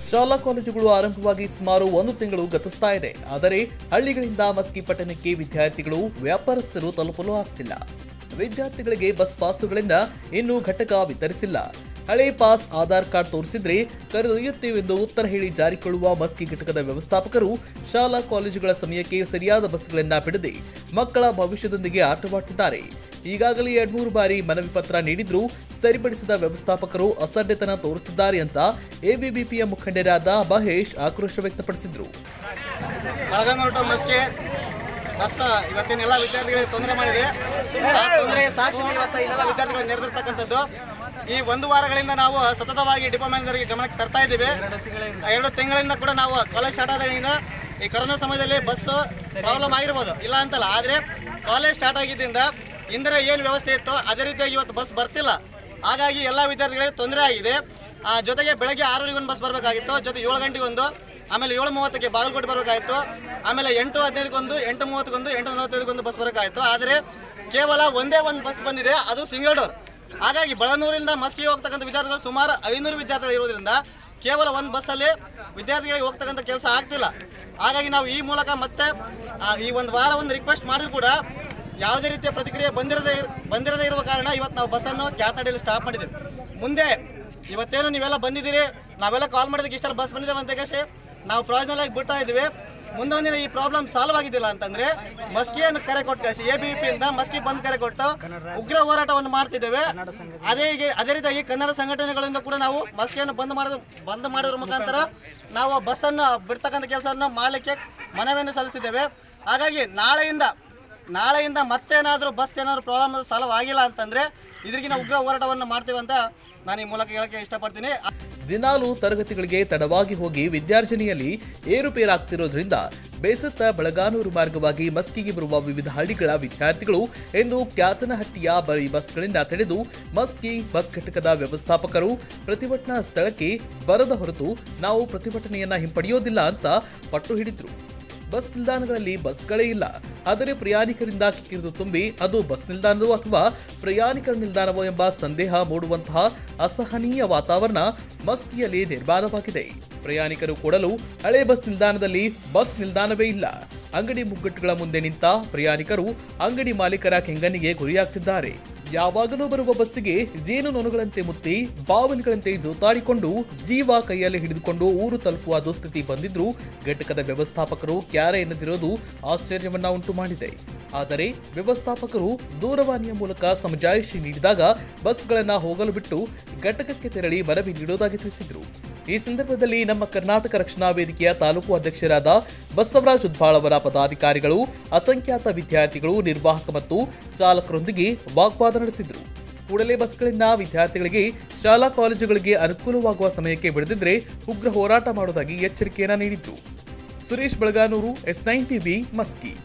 ಶಾಲಾ ಕಾಲೇಜುಗಳು ಆರಂಭವಾಗಿ ಸುಮಾರು ಒಂದು ತಿಂಗಳು ಗತಿಸ್ತಾ ಇದೆ ಆದರೆ ಹಳ್ಳಿಗಳಿಂದ ಮಸ್ಕಿ ಪಟ್ಟಣಕ್ಕೆ ವಿದ್ಯಾರ್ಥಿಗಳು ವ್ಯಾಪಾರಸ್ಥರು ತಲುಪಲು ಆಗ್ತಿಲ್ಲ ವಿದ್ಯಾರ್ಥಿಗಳಿಗೆ ಬಸ್ ಪಾಸುಗಳಿಂದ ಇನ್ನೂ ಘಟಕ ವಿತರಿಸಿಲ್ಲ ಹಳೆ ಪಾಸ್ ಆಧಾರ್ ಕಾರ್ಡ್ ತೋರಿಸಿದ್ರೆ ಕರೆದೊಯ್ಯುತ್ತೇವೆಂದು ಉತ್ತರ ಹೇಳಿ ಜಾರಿಕೊಳ್ಳುವ ಮಸ್ಕಿ ಘಟಕದ ವ್ಯವಸ್ಥಾಪಕರು ಶಾಲಾ ಕಾಲೇಜುಗಳ ಸಮಯಕ್ಕೆ ಸರಿಯಾದ ಬಸ್ಗಳನ್ನ ಬಿಡದೆ ಮಕ್ಕಳ ಭವಿಷ್ಯದೊಂದಿಗೆ ಆಟವಾಡ್ತಿದ್ದಾರೆ ಈಗಾಗಲೇ ಎರಡ್ಮೂರು ಬಾರಿ ಮನವಿ ಪತ್ರ ನೀಡಿದ್ರೂ ಸರಿಪಡಿಸಿದ ವ್ಯವಸ್ಥಾಪಕರು ಅಸಡ್ಡೆತನ ತೋರಿಸುತ್ತಿದ್ದಾರೆ ಅಂತ ಎಬಿಬಿಪಿಯ ಮುಖಂಡರಾದ ಮಹೇಶ್ ಆಕ್ರೋಶ ವ್ಯಕ್ತಪಡಿಸಿದ್ರು ಬಳಗಂಗಲ್ ಟು ಮಸ್ಕಿ ಬಸ್ ಇವತ್ತಿನ ಎಲ್ಲ ವಿದ್ಯಾರ್ಥಿಗಳಿಗೆ ತೊಂದರೆ ಮಾಡಿದೆ ಆ ತೊಂದರೆ ಸಾಕ್ಷಿ ಇವತ್ತು ಇದೆಲ್ಲ ವಿದ್ಯಾರ್ಥಿಗಳು ನೆರೆದಿರ್ತಕ್ಕಂಥದ್ದು ಈ ಒಂದು ವಾರಗಳಿಂದ ನಾವು ಸತತವಾಗಿ ಡಿಪೋ ಮ್ಯಾನೇಜರ್ಗೆ ಗಮನಕ್ಕೆ ತರ್ತಾ ಇದ್ದೀವಿ ಎರಡು ತಿಂಗಳಿಂದ ಕೂಡ ನಾವು ಕಾಲೇಜ್ ಸ್ಟಾರ್ಟ್ ಆದಾಗಿಂದ ಈ ಕೊರೋನಾ ಸಮಯದಲ್ಲಿ ಬಸ್ ಪ್ರಾಬ್ಲಮ್ ಆಗಿರ್ಬೋದು ಇಲ್ಲ ಅಂತಲ್ಲ ಆದರೆ ಕಾಲೇಜ್ ಸ್ಟಾರ್ಟ್ ಆಗಿದ್ದರಿಂದ ಇಂದಿನ ಏನು ವ್ಯವಸ್ಥೆ ಇತ್ತು ಅದೇ ರೀತಿಯಾಗಿ ಇವತ್ತು ಬಸ್ ಬರ್ತಿಲ್ಲ ಹಾಗಾಗಿ ಎಲ್ಲ ವಿದ್ಯಾರ್ಥಿಗಳಿಗೆ ತೊಂದರೆ ಆಗಿದೆ ಆ ಜೊತೆಗೆ ಬೆಳಗ್ಗೆ ಆರೂವರೆಗೆ ಒಂದು ಬಸ್ ಬರಬೇಕಾಗಿತ್ತು ಜೊತೆ ಏಳು ಗಂಟೆಗೆ ಒಂದು ಆಮೇಲೆ ಏಳು ಮೂವತ್ತಕ್ಕೆ ಬಾಗಲಕೋಟೆ ಬರಬೇಕಾಗಿತ್ತು ಆಮೇಲೆ ಎಂಟು ಹದಿನೈದಕ್ಕೊಂದು ಎಂಟು ಮೂವತ್ತಕ್ಕೊಂದು ಎಂಟು ನಲವತ್ತೈದಕ್ಕೊಂದು ಬಸ್ ಬರಬೇಕಾಗಿತ್ತು ಆದರೆ ಕೇವಲ ಒಂದೇ ಒಂದು ಬಸ್ ಬಂದಿದೆ ಅದು ಸಿಂಗಲ್ ಡೋರ್ ಹಾಗಾಗಿ ಬಳನೂರಿಂದ ಮಸ್ಕಿಗೆ ಹೋಗ್ತಕ್ಕಂಥ ವಿದ್ಯಾರ್ಥಿಗಳು ಸುಮಾರು ಐನೂರು ವಿದ್ಯಾರ್ಥಿಗಳು ಇರೋದ್ರಿಂದ ಕೇವಲ ಒಂದು ಬಸ್ಸಲ್ಲಿ ವಿದ್ಯಾರ್ಥಿಗಳಿಗೆ ಹೋಗ್ತಕ್ಕಂಥ ಕೆಲಸ ಆಗ್ತಿಲ್ಲ ಹಾಗಾಗಿ ನಾವು ಈ ಮೂಲಕ ಮತ್ತೆ ಆ, ಈ ಒಂದು ವಾರ ಒಂದು ರಿಕ್ವೆಸ್ಟ್ ಮಾಡಿದ್ರು ಕೂಡ ಯಾವುದೇ ರೀತಿಯ ಪ್ರತಿಕ್ರಿಯೆ ಬಂದಿರದೇ ಇರ್- ಬಂದಿರದೇ ಇರುವ ಕಾರಣ ಇವತ್ತು ನಾವು ಬಸ್ಸನ್ನು ಕ್ಯಾತಡಿಯಲ್ಲಿ ಸ್ಟಾಪ್ ಮಾಡಿದ್ದೀವಿ ಮುಂದೆ ಇವತ್ತೇನು ನೀವೆಲ್ಲ ಬಂದಿದ್ದೀರಿ ನಾವೆಲ್ಲ ಕಾಲ್ ಮಾಡಿದಕ್ಕೆ ಇಷ್ಟೆಲ್ಲ ಬಸ್ ಬಂದಿದ್ದೇವೆ ಅಂತ ಕೇಸಿ ನಾವು ಪ್ರಯೋಜನ ಆಗಿ ಬಿಡ್ತಾ ಇದ್ದೀವಿ ಮುಂದೊಂದಿನ ಈ ಪ್ರಾಬ್ಲಮ್ ಸಾಲ್ವ್ ಆಗಿದ್ದಿಲ್ಲ ಅಂತಂದ್ರೆ ಮಸ್ಕಿಯನ್ನು ಕರೆ ಕೊಟ್ಟು ಕಳಿಸಿ ಎ ಬಿ ಪಿ ಇಂದ ಮಸ್ಕಿ ಬಂದ್ ಕರೆ ಕೊಟ್ಟು ಉಗ್ರ ಹೋರಾಟವನ್ನು ಮಾಡ್ತಿದ್ದೇವೆ ಅದೇ ಹೀಗೆ ಅದೇ ರೀತಿಯಾಗಿ ಕನ್ನಡ ಸಂಘಟನೆಗಳಿಂದ ಕೂಡ ನಾವು ಮಸ್ಕಿಯನ್ನು ಬಂದ್ ಮಾಡೋದು ಬಂದ್ ಮಾಡೋದ್ರ ಮುಖಾಂತರ ನಾವು ಬಸ್ಸನ್ನು ಬಿಡ್ತಕ್ಕಂಥ ಕೆಲಸವನ್ನು ಮಾಡಲಿಕ್ಕೆ ಮನವಿಯನ್ನು ಸಲ್ಲಿಸ್ತಿದ್ದೇವೆ ಹಾಗಾಗಿ ನಾಳೆಯಿಂದ ನಾಳೆಯಿಂದ ಮತ್ತೇನಾದರೂ ಬಸ್ ಏನಾದರೂ ಪ್ರಾಬ್ಲಮ್ ಸಾಲ್ವ್ ಆಗಿಲ್ಲ ಅಂತಂದ್ರೆ ಇದ್ರಿಗಿನ ಉಗ್ರ ಹೋರಾಟವನ್ನು ಮಾಡ್ತೇವೆ ಅಂತ ನಾನು ಈ ಮೂಲಕ ಹೇಳಕ್ಕೆ ಇಷ್ಟಪಡ್ತೀನಿ ದಿನಾಲು ತರಗತಿಗಳಿಗೆ ತಡವಾಗಿ ಹೋಗಿ ವಿದ್ಯಾರ್ಜನೆಯಲ್ಲಿ ಏರುಪೇರಾಗ್ತಿರೋದ್ರಿಂದ ಬೇಸತ್ತ ಬೆಳಗಾನೂರು ಮಾರ್ಗವಾಗಿ ಮಸ್ಕಿಗೆ ಬರುವ ವಿವಿಧ ಹಳ್ಳಿಗಳ ವಿದ್ಯಾರ್ಥಿಗಳು ಎಂದು ಕ್ಯಾತನಹಟ್ಟಿಯ ಬರೀ ಬಸ್ಗಳಿಂದ ತಡೆದು ಮಸ್ಕಿ ಬಸ್ ಘಟಕದ ವ್ಯವಸ್ಥಾಪಕರು ಪ್ರತಿಭಟನಾ ಸ್ಥಳಕ್ಕೆ ಬರದ ಹೊರತು ನಾವು ಪ್ರತಿಭಟನೆಯನ್ನ ಹಿಂಪಡೆಯೋದಿಲ್ಲ ಅಂತ ಪಟ್ಟು ಹಿಡಿದ್ರು ಬಸ್ ನಿಲ್ದಾಣಗಳಲ್ಲಿ ಬಸ್ಗಳೇ ಇಲ್ಲ ಆದರೆ ಪ್ರಯಾಣಿಕರಿಂದ ಕಿಕ್ಕಿರಿದು ತುಂಬಿ ಅದು ಬಸ್ ನಿಲ್ದಾಣವೋ ಅಥವಾ ಪ್ರಯಾಣಿಕರ ನಿಲ್ದಾಣವೋ ಎಂಬ ಸಂದೇಹ ಮೂಡುವಂತಹ ಅಸಹನೀಯ ವಾತಾವರಣ ಮಸ್ಕಿಯಲ್ಲಿ ನಿರ್ಮಾಣವಾಗಿದೆ ಪ್ರಯಾಣಿಕರು ಕೂಡಲು ಹಳೆ ಬಸ್ ನಿಲ್ದಾಣದಲ್ಲಿ ಬಸ್ ನಿಲ್ದಾಣವೇ ಇಲ್ಲ ಅಂಗಡಿ ಮುಗ್ಗಟ್ಟುಗಳ ಮುಂದೆ ನಿಂತ ಪ್ರಯಾಣಿಕರು ಅಂಗಡಿ ಮಾಲೀಕರ ಕೆಂಗಣ್ಣಿಗೆ ಗುರಿಯಾಗ್ತಿದ್ದಾರೆ ಯಾವಾಗಲೂ ಬರುವ ಬಸ್ಸಿಗೆ ಜೇನು ನೊಣಗಳಂತೆ ಮುತ್ತಿ ಬಾವಲಿಗಳಂತೆ ಜೋತಾಡಿಕೊಂಡು ಜೀವ ಕೈಯಲ್ಲಿ ಹಿಡಿದುಕೊಂಡು ಊರು ತಲುಪುವ ದುಸ್ಥಿತಿ ಬಂದಿದ್ರೂ ಘಟಕದ ವ್ಯವಸ್ಥಾಪಕರು ಕ್ಯಾರೆ ಎನ್ನದಿರೋದು ಆಶ್ಚರ್ಯವನ್ನ ಉಂಟು ಮಾಡಿದೆ ಆದರೆ ವ್ಯವಸ್ಥಾಪಕರು ದೂರವಾಣಿಯ ಮೂಲಕ ಸಮಜಾಯಿಷಿ ನೀಡಿದಾಗ ಬಸ್ಗಳನ್ನ ಹೋಗಲು ಬಿಟ್ಟು ಘಟಕಕ್ಕೆ ತೆರಳಿ ಮನವಿ ನೀಡೋದಾಗಿ ತಿಳಿಸಿದ್ರು ಈ ಸಂದರ್ಭದಲ್ಲಿ ನಮ್ಮ ಕರ್ನಾಟಕ ರಕ್ಷಣಾ ವೇದಿಕೆಯ ತಾಲೂಕು ಅಧ್ಯಕ್ಷರಾದ ಬಸವರಾಜ್ ಉದ್ಬಾಳ್ ಅವರ ಪದಾಧಿಕಾರಿಗಳು ಅಸಂಖ್ಯಾತ ವಿದ್ಯಾರ್ಥಿಗಳು ನಿರ್ವಾಹಕ ಮತ್ತು ಚಾಲಕರೊಂದಿಗೆ ವಾಗ್ವಾದ ನಡೆಸಿದ್ರು ಕೂಡಲೇ ಬಸ್ಗಳಿಂದ ವಿದ್ಯಾರ್ಥಿಗಳಿಗೆ ಶಾಲಾ ಕಾಲೇಜುಗಳಿಗೆ ಅನುಕೂಲವಾಗುವ ಸಮಯಕ್ಕೆ ಬಿಡದಿದ್ರೆ ಉಗ್ರ ಹೋರಾಟ ಮಾಡುವುದಾಗಿ ಎಚ್ಚರಿಕೆಯನ್ನ ನೀಡಿದ್ರು Suresh Belaganur S nine TV Maski